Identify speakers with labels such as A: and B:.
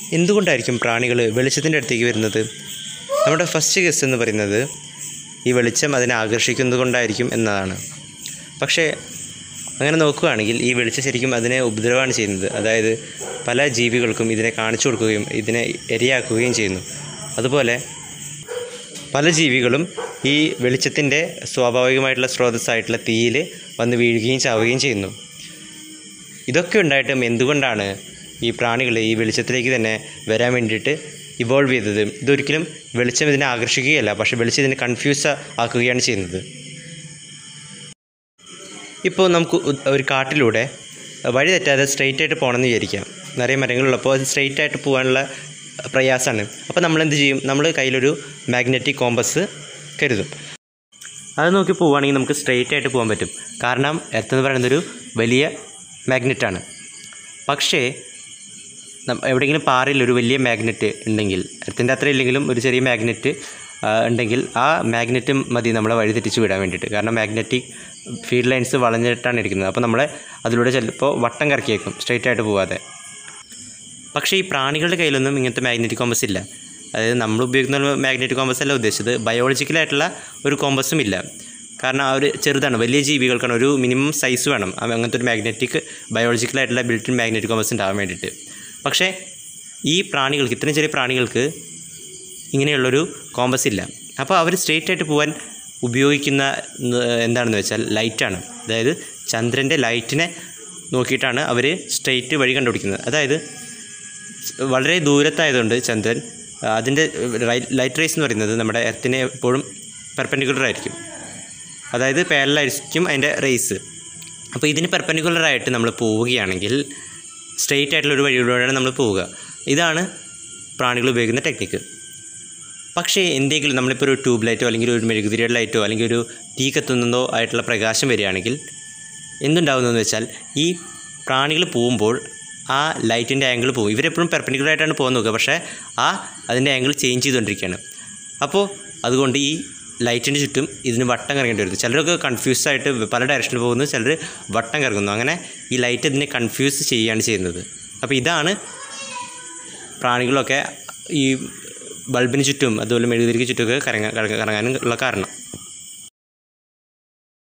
A: എന്തുകൊണ്ടായിരിക്കും പ്രാണികൾ വെളിച്ചത്തിൻ്റെ അടുത്തേക്ക് വരുന്നത് നമ്മുടെ ഫസ്റ്റ് ഗസ് എന്ന് പറയുന്നത് ഈ വെളിച്ചം അതിനെ ആകർഷിക്കുന്നത് കൊണ്ടായിരിക്കും എന്നതാണ് പക്ഷേ അങ്ങനെ നോക്കുകയാണെങ്കിൽ ഈ വെളിച്ചം ശരിക്കും അതിനെ ഉപദ്രവമാണ് ചെയ്യുന്നത് അതായത് പല ജീവികൾക്കും ഇതിനെ കാണിച്ചു കൊടുക്കുകയും ഇതിനെ ഇരയാക്കുകയും ചെയ്യുന്നു അതുപോലെ പല ജീവികളും ഈ വെളിച്ചത്തിൻ്റെ സ്വാഭാവികമായിട്ടുള്ള സ്രോതസ്സായിട്ടുള്ള തീയിൽ വന്ന് വീഴുകയും ചാവുകയും ചെയ്യുന്നു ഇതൊക്കെ ഉണ്ടായിട്ടും എന്തുകൊണ്ടാണ് ഈ പ്രാണികൾ ഈ വെളിച്ചത്തിലേക്ക് തന്നെ വരാൻ വേണ്ടിയിട്ട് ഇവോൾവ് ചെയ്തത് ഇതൊരിക്കലും വെളിച്ചം ഇതിനെ ആകർഷിക്കുകയല്ല പക്ഷേ വെളിച്ചം ഇതിനെ കൺഫ്യൂസ് ആക്കുകയാണ് ചെയ്യുന്നത് ഇപ്പോൾ നമുക്ക് ഉ- ഒരു കാട്ടിലൂടെ വഴി തെറ്റാതെ സ്ട്രെയിറ്റ് ആയിട്ട് പോകണമെന്ന് വിചാരിക്കാം നിറയെ മരങ്ങളുള്ളപ്പോൾ അത് സ്ട്രെയിറ്റ് ആയിട്ട് പോകാനുള്ള പ്രയാസമാണ് അപ്പോൾ നമ്മൾ എന്ത് ചെയ്യും നമ്മൾ കയ്യിലൊരു മാഗ്നറ്റിക് കോമ്പസ് കരുതും അത് നോക്കി പോവുകയാണെങ്കിൽ നമുക്ക് സ്ട്രെയിറ്റ് ആയിട്ട് പോകാൻ പറ്റും കാരണം എർത്ത് എന്ന് പറയുന്നതൊരു വലിയ മാഗ്നറ്റാണ് പക്ഷേ നം- എവിടെയെങ്കിലും പാറയിൽ ഒരു വലിയ മാഗ്നറ്റ് ഉണ്ടെങ്കിൽ എർത്തിൻ്റെ അത്ര ഇല്ലെങ്കിലും ഒരു ചെറിയ മാഗ്നറ്റ് ഉണ്ടെങ്കിൽ ആ മാഗ്നറ്റ് മതി നമ്മളെ വഴി തെറ്റിച്ച് വിടാൻ വേണ്ടിയിട്ട് കാരണം മാഗ്നറ്റിക് ഫീൽഡ് ലൈൻസ് വളഞ്ഞിട്ടാണ് ഇരിക്കുന്നത് അപ്പോൾ നമ്മളെ അതിലൂടെ ചിലപ്പോൾ വട്ടം കറക്കിയേക്കും സ്ട്രെയിറ്റ് ആയിട്ട് പോവാതെ പക്ഷേ ഈ പ്രാണികളുടെ കയ്യിലൊന്നും ഇങ്ങനത്തെ മാഗ്നറ്റിക് കോമ്പസ് ഇല്ല അതായത് നമ്മൾ ഉപയോഗിക്കുന്ന മാഗ്നറ്റിക് കോമ്പസ് അല്ല ഉദ്ദേശിച്ചത് ബയോളജിക്കലായിട്ടുള്ള ഒരു കോമ്പസും ഇല്ല കാരണം അവർ ചെറുതാണ് വലിയ ജീവികൾക്കാണ് ഒരു മിനിമം സൈസ് വേണം അവ- അങ്ങനത്തെ ഒരു മാഗ്നറ്റിക് ബയോളജിക്കലായിട്ടുള്ള ബിൽറ്റിൻ മാഗ്നറ്റിക് കോമ്പസ് ഉണ്ടാകാൻ വേണ്ടിയിട്ട് പക്ഷേ ഈ പ്രാണികൾക്ക് ഇത്രയും ചെറിയ പ്രാണികൾക്ക് ഇങ്ങനെയുള്ളൊരു കോമ്പസ് ഇല്ല അപ്പോൾ അവർ സ്ട്രെയിറ്റ് ആയിട്ട് പോകാൻ ഉപയോഗിക്കുന്ന ന- എന്താണെന്ന് വെച്ചാൽ ലൈറ്റാണ് അതായത് ചന്ദ്രൻ്റെ ലൈറ്റിനെ നോക്കിയിട്ടാണ് അവർ സ്ട്രെയിറ്റ് വഴി കണ്ടുപിടിക്കുന്നത് അതായത് വളരെ ദൂരത്തായതുകൊണ്ട് ചന്ദ്രൻ ആ, അതിൻ്റെ ലൈറ്റ് റേസ് എന്ന് പറയുന്നത് നമ്മുടെ എർത്തിനെ എപ്പോഴും പെർപ്പൻഡിക്കുലർ ആയിരിക്കും അതായത് പാരലായിരിക്കും അതിൻ്റെ റേസ് അപ്പോൾ ഇതിന് പെർപ്പൻഡിക്കുലർ ആയിട്ട് നമ്മൾ പോവുകയാണെങ്കിൽ സ്ട്രെയിറ്റ് ആയിട്ടുള്ള ഒരു വഴിയിലൂടെയാണ് നമ്മൾ പോവുക ഇതാണ് പ്രാണികൾ ഉപയോഗിക്കുന്ന ടെക്നിക്ക് പക്ഷേ എന്തെങ്കിലും നമ്മളിപ്പോൾ ഒരു ട്യൂബ് ലൈറ്റോ അല്ലെങ്കിൽ ഒരു മെഴുകുതിരിയുടെ ലൈറ്റോ അല്ലെങ്കിൽ ഒരു തീ കത്തുന്നതോ ആയിട്ടുള്ള പ്രകാശം വരികയാണെങ്കിൽ എന്തുണ്ടാകുന്നതെന്ന് വെച്ചാൽ ഈ പ്രാണികൾ പോകുമ്പോൾ ആ ലൈറ്റിൻ്റെ ആംഗിൾ പോകും ഇവരെപ്പോഴും പെർപ്പൻഡിക്കുലർ ആയിട്ടാണ് പോകാൻ നോക്കുക പക്ഷേ ആ അതിൻ്റെ ആംഗിൾ ചേഞ്ച് ചെയ്തുകൊണ്ടിരിക്കുകയാണ് അപ്പോൾ അതുകൊണ്ട് ഈ ലൈറ്റിൻ്റെ ചുറ്റും ഇതിന് വട്ടം കറങ്ങേണ്ടി വരുന്നു ചിലരൊക്കെ കൺഫ്യൂസ് ആയിട്ട് പല ഡയറക്ഷനിൽ പോകുന്നു ചിലർ വട്ടം കറങ്ങുന്നു അങ്ങനെ ഈ ലൈറ്റ് ഇതിനെ കൺഫ്യൂസ് ചെയ്യുകയാണ് ചെയ്യുന്നത് അപ്പോൾ ഇതാണ് പ്രാണികളൊക്കെ ഈ ബൾബിന് ചുറ്റും അതുപോലെ മെഴുകുതിരിക്ക് ചുറ്റുമൊക്കെ കറങ്ങാൻ കറങ്ങാനും ഉള്ള കാരണം